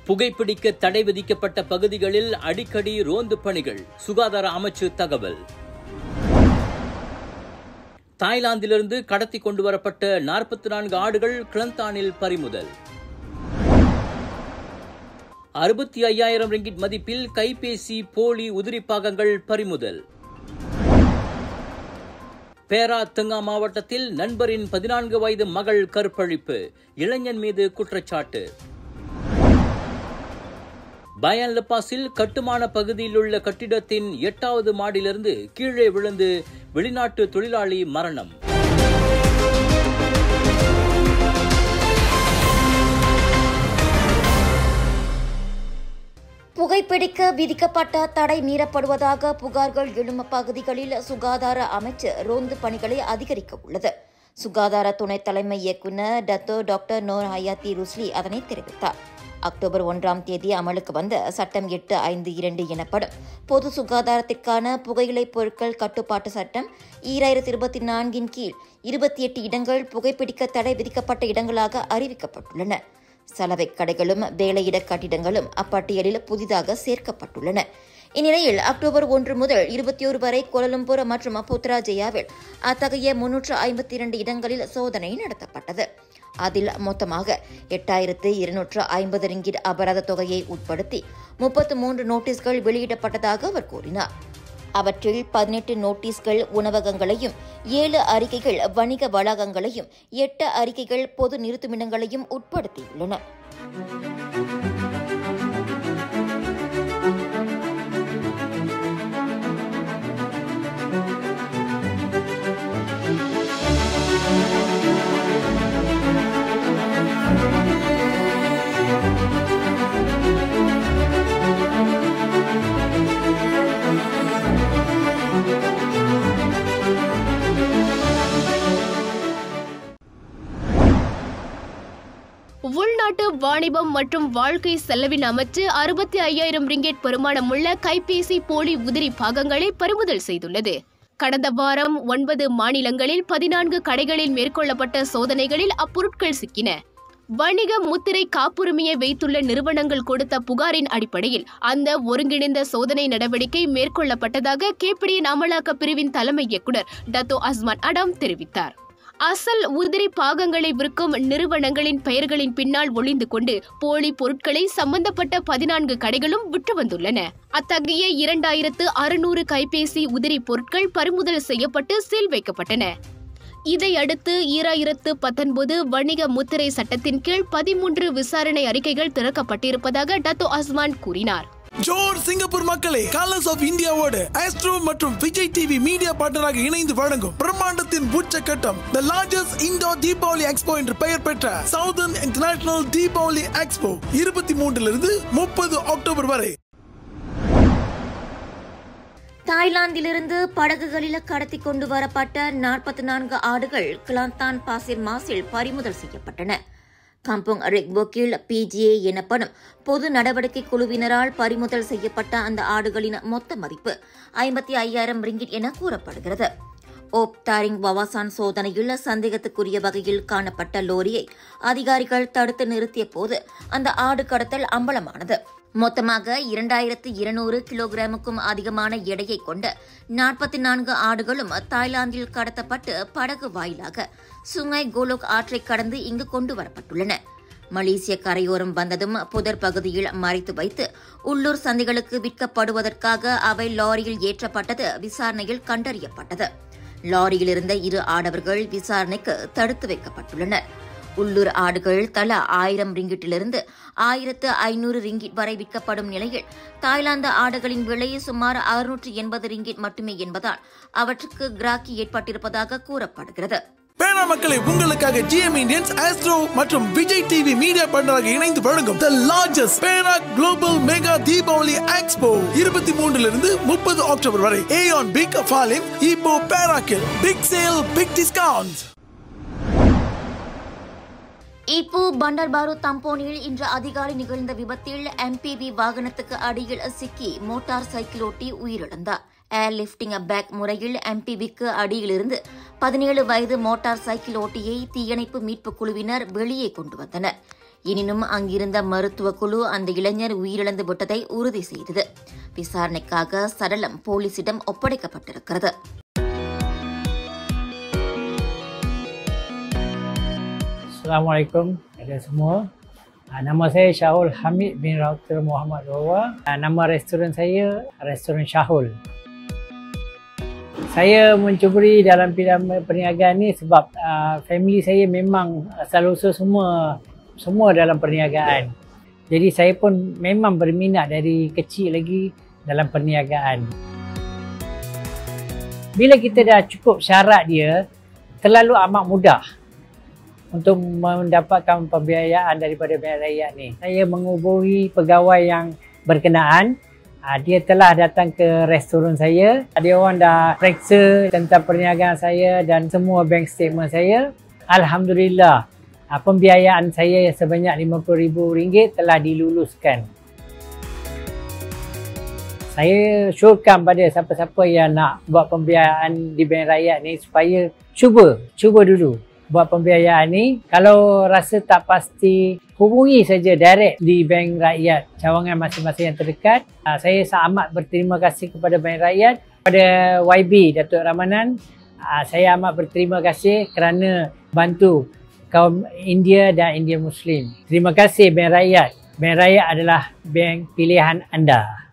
புகைப்பிடிக்க தடை விதிக்கப்பட்ட பகுதிகளில் அடிக்கடி ரோந்து பணிகள் சுகாதார அமைச்சு தகவல் தாய்லாந்திலிருந்து கடத்தி கொண்டு வரப்பட்ட நாற்பத்தி நான்கு ஆடுகள் கிளந்தானில் பறிமுதல் அறுபத்தி ஐயாயிரம் ரிங்கிட் மதிப்பில் கைபேசி போலி உதிரி பாகங்கள் பறிமுதல் பேரா தெங்கா மாவட்டத்தில் நண்பரின் பதினான்கு வயது மகள் கற்பழிப்பு இளைஞன் மீது குற்றச்சாட்டு பயன் லப்பாஸில் கட்டுமான பகுதியில் உள்ள கட்டிடத்தின் எட்டாவது மாடியிலிருந்து கீழே விழுந்து வெளிநாட்டு தொழிலாளி மரணம் புகைப்பிடிக்க விதிக்கப்பட்ட தடை மீறப்படுவதாக புகார்கள் எழும் பகுதிகளில் சுகாதார அமைச்சு ரோந்து பணிகளை அதிகரிக்க உள்ளது சுகாதார துணைத் தலைமை இயக்குநர் Dato doctor Noor Hayati Rusli அதனை தெரிவித்தார் அக்டோபர் ஒன்றாம் தேதி அமலுக்கு வந்த சட்டம் எட்டு ஐந்து இரண்டு எனப்படும் பொது சுகாதாரத்திற்கான புகையிலைப் பொருட்கள் கட்டுப்பாட்டு சட்டம் ஈராயிரத்தி இருபத்தி நான்கின் கீழ் இருபத்தி எட்டு இடங்கள் புகைப்பிடிக்க தடை விதிக்கப்பட்ட இடங்களாக அறிவிக்கப்பட்டுள்ளன சலவை கடைகளும் வேலையிட கட்டிடங்களும் அப்பட்டியலில் புதிதாக சேர்க்கப்பட்டுள்ளன இந்நிலையில் அக்டோபர் ஒன்று முதல் இருபத்தி ஒரு வரை கோலலம்பூர் மற்றும் புத்ராஜயாவில் அத்தகைய முன்னூற்று ஐம்பத்தி இரண்டு இடங்களில் சோதனை நடத்தப்பட்டது அதில் மொத்தமாக எட்டாயிரத்து இருநூற்று ஐம்பது ரிங்கிட் அபராத தொகையை உட்படுத்தி முப்பத்து மூன்று நோட்டீஸ்கள் வெளியிடப்பட்டதாக அவர் கூறினார் அவற்றில் பதினெட்டு நோட்டீஸ்கள் உணவகங்களையும் ஏழு அறிக்கைகள் வணிக வளாகங்களையும் எட்டு அறிக்கைகள் பொது நிறுத்துமிடங்களையும் உட்படுத்தியுள்ளன உள்நாட்டு வாணிபம் மற்றும் வாழ்க்கை செலவின் அமைச்சு அறுபத்தி ஐயாயிரம் ரிங்கெட் பெருமானமுள்ள கைபேசி போலி உதிரி பாகங்களை பறிமுதல் செய்துள்ளது கடந்த வாரம் ஒன்பது மாநிலங்களில் பதினான்கு கடைகளில் மேற்கொள்ளப்பட்ட சோதனைகளில் அப்பொருட்கள் சிக்கின வணிக முத்திரை காப்புரிமையை வைத்துள்ள நிறுவனங்கள் கொடுத்த புகாரின் அடிப்படையில் அந்த ஒருங்கிணைந்த சோதனை நடவடிக்கை மேற்கொள்ளப்பட்டதாக கேப்பிடியின் அமலாக்க பிரிவின் தலைமை இயக்குநர் டத்தோ அஸ்மான் அடாம் தெரிவித்தார் அசல் உதிரி பாகங்களை விற்கும் நிறுவனங்களின் பெயர்களின் பின்னால் ஒளிந்து கொண்டு போலி பொருட்களை சம்பந்தப்பட்ட பதினான்கு கடைகளும் விற்று வந்துள்ளன அத்தகைய இரண்டாயிரத்து அறுநூறு கைபேசி உதிரி பொருட்கள் பறிமுதல் செய்யப்பட்டு சீல் வைக்கப்பட்டன இதையடுத்து ஈராயிரத்து பத்தொன்பது வணிக முத்திரை சட்டத்தின் கீழ் பதிமூன்று விசாரணை அறிக்கைகள் திறக்கப்பட்டிருப்பதாக டத்தோ அஸ்மான் கூறினார் ஜோர் சிங்கப்பூர் மக்களே கலர்ஸ் ஆஃப் இந்தியாவோடு ஆஸ்ட்ரோ மற்றும் விஜய் டிவி மீடியா பார்ட்னராக இணைந்து வழங்கும் பிரம்மாண்டத்தின் உச்சக்கட்டம் the largest indoor Deepavali expo என்று பெயர் பெற்ற சவுதர்ன் இன்டர்நேஷனல் தீபாவளி எக்ஸ்போ இருபத்தி மூன்றிலிருந்து முப்பது அக்டோபர் வரை தாய்லாந்திலிருந்து படகுகளில் கடத்தி கொண்டு வரப்பட்ட நாற்பத்தி நான்கு ஆடுகள் கிளாந்தான் பாசிர் மாசில் பறிமுதல் செய்யப்பட்டன கம்புங் ரெக்போக்கில் பிஜிஏ எனப்படும் பொது நடவடிக்கை குழுவினரால் பறிமுதல் செய்யப்பட்ட அந்த ஆடுகளின் மொத்த மதிப்பு ஐம்பத்தி ஐயாயிரம் ரிங்கிட் என கூறப்படுகிறது ஓப் தாரிங் வவாசான் சோதனையில் சந்தேகத்துக்குரிய வகையில் காணப்பட்ட லோரியை அதிகாரிகள் தடுத்து நிறுத்திய போது அந்த ஆடு கடத்தல் அம்பலமானது மொத்தமாக இரண்டாயிரத்து இருநூறு கிலோகிராமுக்கும் அதிகமான எடையை கொண்ட நாற்பத்தி நான்கு ஆடுகளும் தாய்லாந்தில் கடத்தப்பட்டு படகு வாயிலாக சுங்காய் கோலோக் ஆற்றை கடந்து இங்கு கொண்டு வரப்பட்டுள்ளன மலேசிய கரையோரம் வந்ததும் புதர் பகுதியில் மறைத்து வைத்து உள்ளூர் சந்தைகளுக்கு விற்கப்படுவதற்காக அவை லாரியில் ஏற்றப்பட்டது விசாரணையில் கண்டறியப்பட்டது லாரியில் இருந்த இரு ஆடவர்கள் விசாரணைக்கு தடுத்து வைக்கப்பட்டுள்ளனர் உள்ளூர் ஆடுகள் தலா ஆயிரம் ரிங்கிட்டிலிருந்து ஆயிரத்து ஐநூறு ரிங்கிட் வரை விற்கப்படும் நிலையில் தாய்லாந்து ஆடுகளின் விலை சுமார் அறுநூற்று எண்பது ரிங்கிட் மட்டுமே என்பதால் அவற்றுக்கு கிராக்கி ஏற்பட்டிருப்பதாக கூறப்படுகிறது பேனா மக்களை உங்களுக்காக ஜிஎம் இந்தியன்ஸ் ஆஸ்ட்ரோ மற்றும் விஜய் டிவி மீடியா பார்ட்னராக இணைந்து வழங்கும் த லார்ஜஸ்ட் பேனா குளோபல் மெகா தீபாவளி எக்ஸ்போ இருபத்தி மூன்றிலிருந்து முப்பது அக்டோபர் வரை ஏஆன் பிக் ஃபாலின் இப்போ பேராக்கில் big sale big discount Ipoh Bandar Baru தம்போனியில் இன்று அதிகாலை நிகழ்ந்த விபத்தில் எம்பிவி வாகனத்துக்கு அடியில் சிக்கி மோட்டார் சைக்கிள் ஓட்டி உயிரிழந்தார் ஏர் லிப்டிங் பேக் முறையில் எம்பிவிக்கு அடியிலிருந்து பதினேழு வயது மோட்டார் சைக்கிள் ஓட்டியை தீயணைப்பு மீட்பு குழுவினர் வெளியே கொண்டு வந்தனர் எனினும் அங்கிருந்த மருத்துவ குழு அந்த இளைஞர் உயிரிழந்து விட்டதை உறுதி செய்தது விசாரணைக்காக சடலம் போலீசிடம் ஒப்படைக்கப்பட்டிருக்கிறது Assalamualaikum kepada semua. Ah, Nama saya Syahul Hamid bin Rauter Muhammad Rawa. Ah, Nama restoran saya Restoran Syahul. Saya mencuburi dalam bidang perniagaan ni sebab uh, family saya memang asal usul semua semua dalam perniagaan. Jadi saya pun memang berminat dari kecil lagi dalam perniagaan. Bila kita dah cukup syarat dia, terlalu amat mudah untuk mendapatkan pembiayaan daripada bank rakyat ni. Saya menghubungi pegawai yang berkenaan. Ah, Dia telah datang ke restoran saya. Dia orang dah periksa tentang perniagaan saya dan semua bank statement saya. Alhamdulillah, ah, pembiayaan saya sebanyak RM50,000 telah diluluskan. Saya syorkan pada siapa-siapa yang nak buat pembiayaan di bank rakyat ni supaya cuba, cuba dulu buat pembiayaan ni. Kalau rasa tak pasti, hubungi saja direct di bank rakyat cawangan masing-masing yang terdekat. Ah, Saya amat berterima kasih kepada bank rakyat, kepada YB Datuk Ramanan. Ah, Saya amat berterima kasih kerana bantu kaum India dan India Muslim. Terima kasih bank rakyat. Bank rakyat adalah bank pilihan anda.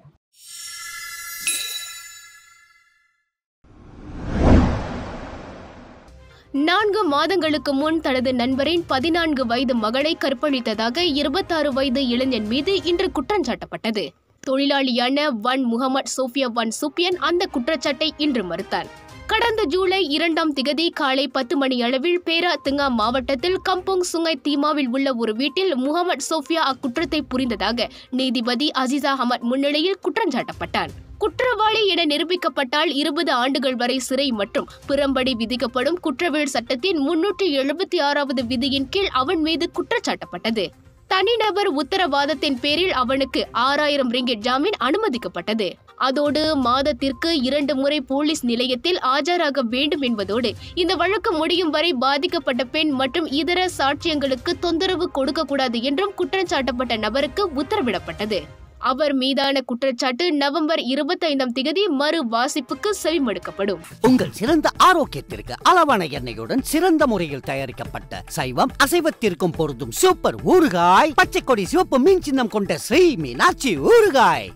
நான்கு மாதங்களுக்கு முன் தனது நண்பரின் பதினான்கு வயது மகளை கற்பழித்ததாக இருபத்தாறு வயது இளைஞன் மீது இன்று குற்றம் சாட்டப்பட்டது தொழிலாளியான வன் முகமது சோஃபியா வன் சுப்பியன் அந்த குற்றச்சாட்டை இன்று மறுத்தார் கடந்த ஜூலை இரண்டாம் திகதி காலை பத்து மணி அளவில் பேரா திங்கா மாவட்டத்தில் கம்போங் சுங்கை தீமாவில் உள்ள ஒரு வீட்டில் முகமது சோஃபியா அக்குற்றத்தை புரிந்ததாக நீதிபதி அசிசா அஹமத் முன்னிலையில் குற்றம் சாட்டப்பட்டார் குற்றவாளி என நிரூபிக்கப்பட்டால் இருபது ஆண்டுகள் வரை சிறை மற்றும் பிறம்படி விதிக்கப்படும் குற்றவியல் சட்டத்தின் முன்னூற்றி எழுபத்தி ஆறாவது விதியின் கீழ் அவன் மீது குற்றச்சாட்டப்பட்டது தனிநபர் உத்தரவாதத்தின் பேரில் அவனுக்கு ஆறாயிரம் ரிங்கிட் ஜாமீன் அனுமதிக்கப்பட்டது அதோடு மாதத்திற்கு இரண்டு முறை போலீஸ் நிலையத்தில் ஆஜராக வேண்டும் என்பதோடு இந்த வழக்கு முடியும் வரை பாதிக்கப்பட்ட பெண் மற்றும் இதர சாட்சியங்களுக்கு தொந்தரவு கொடுக்கக்கூடாது என்றும் குற்றம் சாட்டப்பட்ட நபருக்கு உத்தரவிடப்பட்டது அவர் மீதான குற்றச்சாட்டு நவம்பர் இருபத்தைந்தாம் திகதி மறு வாசிப்புக்கு செவிமடுக்கப்படும் உங்கள் சிறந்த ஆரோக்கியத்திற்கு அளவான எண்ணெயுடன் சிறந்த முறையில் தயாரிக்கப்பட்ட சைவம் அசைவத்திற்கும் பொருந்தும் சூப்பர் ஊறுகாய் பச்சை கொடி சிவப்பு மீன் சின்னம் கொண்ட ஸ்ரீ மீனாட்சி ஊறுகாய்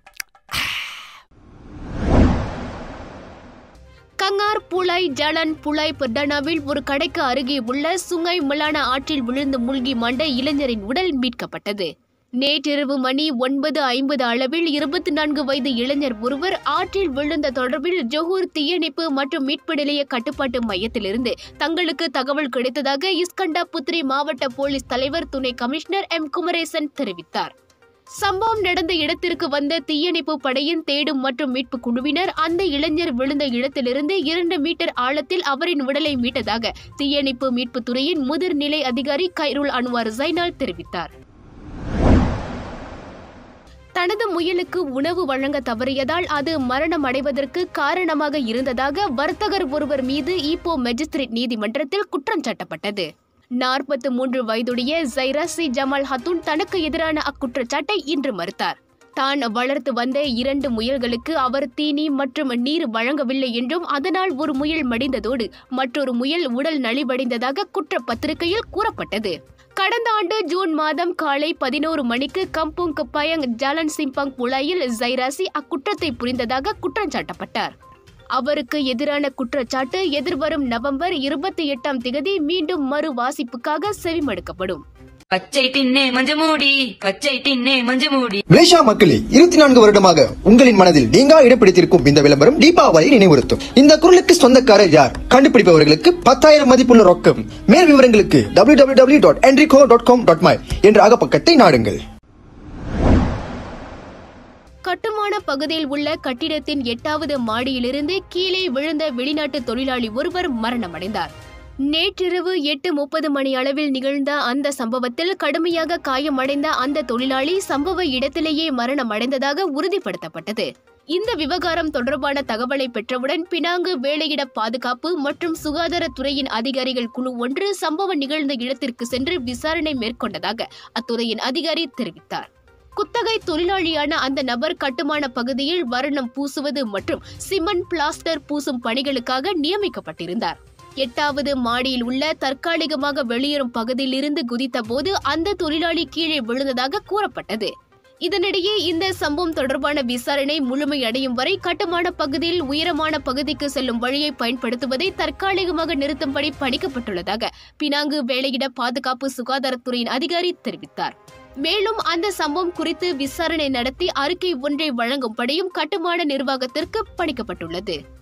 கங்கார் புலாய் ஜலன் புலாய் பர்டானாவில் ஒரு கடைக்கு அருகே உள்ள சுங்கை மிலான ஆற்றில் விழுந்து மூழ்கி மாண்ட இளைஞரின் உடல் மீட்கப்பட்டது நேற்றிரவு மணி ஒன்பது ஐம்பது அளவில் இருபத்தி நான்கு வயது இளைஞர் ஒருவர் ஆற்றில் விழுந்த தொடர்பில் ஜொஹூர் தீயணைப்பு மற்றும் மீட்பு நிலைய கட்டுப்பாட்டு மையத்திலிருந்து தங்களுக்கு தகவல் கிடைத்ததாக இஸ்கண்டா புத்ரி மாவட்ட போலீஸ் தலைவர் துணை கமிஷனர் எம் குமரேசன் தெரிவித்தார் சம்பவம் நடந்த இடத்திற்கு வந்த தீயணைப்பு படையின் தேடும் மற்றும் மீட்பு குழுவினர் அந்த இளைஞர் விழுந்த இடத்திலிருந்து இரண்டு மீட்டர் ஆழத்தில் அவரின் உடலை மீட்டதாக தீயணைப்பு மீட்பு துறையின் முதிர்நிலை அதிகாரி கைருல் அன்வார் ஜைனால் தெரிவித்தார் தனது முயலுக்கு உணவு வழங்க தவறியதால் அது மரணம் அடைவதற்கு காரணமாக இருந்ததாக வர்த்தகர் ஒருவர் மீது ஈப்போ மெஜிஸ்ட்ரேட் நீதிமன்றத்தில் குற்றம் சாட்டப்பட்டது நாற்பத்து மூன்று வயதுடைய ஜைராசி ஜமால் ஹத்துன் தனக்கு எதிரான அக்குற்றச்சாட்டை இன்று மறுத்தார் தான் வளர்த்து வந்த இரண்டு முயல்களுக்கு அவர் தீனி மற்றும் நீர் வழங்கவில்லை என்றும் அதனால் ஒரு முயல் மடிந்ததோடு மற்றொரு முயல் உடல் நலிவடைந்ததாக குற்றப்பத்திரிகையில் கூறப்பட்டது கடந்த ஆண்டு ஜூன் மாதம் காலை பதினோரு மணிக்கு கம்புங் பயங் ஜலன் சிம்பங் புலாயில் ஜைராசி அக்குற்றத்தை புரிந்ததாக குற்றம் சாட்டப்பட்டார் அவருக்கு எதிரான குற்றச்சாட்டு எதிர்வரும் நவம்பர் இருபத்தி எட்டாம் திகதி மீண்டும் மறு வாசிப்புக்காக செவிமடுக்கப்படும் பச்சை தின்னே மஞ்சமூடி பச்சை தின்னே மஞ்சமூடி மலேசியா மக்களே இருபத்தி நான்கு வருடமாக உங்களின் மனதில் நீங்கா இடம் பிடித்திருக்கும் இந்த விளம்பரம் தீபாவளி நினைவுறுத்தும் இந்த குரலுக்கு சொந்தக்காரர் யார் கண்டுபிடிப்பவர்களுக்கு பத்தாயிரம் மதிப்புள்ள ரொக்கம் மேல் விவரங்களுக்கு W W W dot Enrico dot com dot my என்ற அகப்பக்கத்தை நாடுங்கள் கட்டுமான பகுதியில் உள்ள கட்டிடத்தின் எட்டாவது மாடியிலிருந்து கீழே விழுந்த வெளிநாட்டு தொழிலாளி ஒருவர் மரணமடைந்தார் நேற்றிரவு எட்டு முப்பது மணி அளவில் நிகழ்ந்த அந்த சம்பவத்தில் கடுமையாக காயமடைந்த அந்த தொழிலாளி சம்பவ இடத்திலேயே மரணமடைந்ததாக உறுதிப்படுத்தப்பட்டது இந்த விவகாரம் தொடர்பான தகவலை பெற்றவுடன் பினாங்கு வேலையிட பாதுகாப்பு மற்றும் சுகாதாரத்துறையின் அதிகாரிகள் குழு ஒன்று சம்பவம் நிகழ்ந்த இடத்திற்கு சென்று விசாரணை மேற்கொண்டதாக அத்துறையின் அதிகாரி தெரிவித்தார் குத்தகை தொழிலாளியான அந்த நபர் கட்டுமான பகுதியில் வர்ணம் பூசுவது மற்றும் சிமெண்ட் பிளாஸ்டர் பூசும் பணிகளுக்காக நியமிக்கப்பட்டிருந்தார் எட்டாவது மாடியில் உள்ள தற்காலிகமாக வெளியேறும் பகுதியில் இருந்து குதித்த போது அந்த தொழிலாளி கீழே விழுந்ததாக கூறப்பட்டது இதனிடையே இந்த சம்பவம் தொடர்பான விசாரணை முழுமையடையும் வரை கட்டுமான பகுதியில் உயரமான பகுதிக்கு செல்லும் வழியை பயன்படுத்துவதை தற்காலிகமாக நிறுத்தும்படி பணிக்கப்பட்டுள்ளதாக பினாங்கு வேலையிட பாதுகாப்பு சுகாதாரத்துறையின் அதிகாரி தெரிவித்தார் மேலும் அந்த சம்பவம் குறித்து விசாரணை நடத்தி அறிக்கை ஒன்றை வழங்கும்படியும் கட்டுமான நிர்வாகத்திற்கு பணிக்கப்பட்டுள்ளது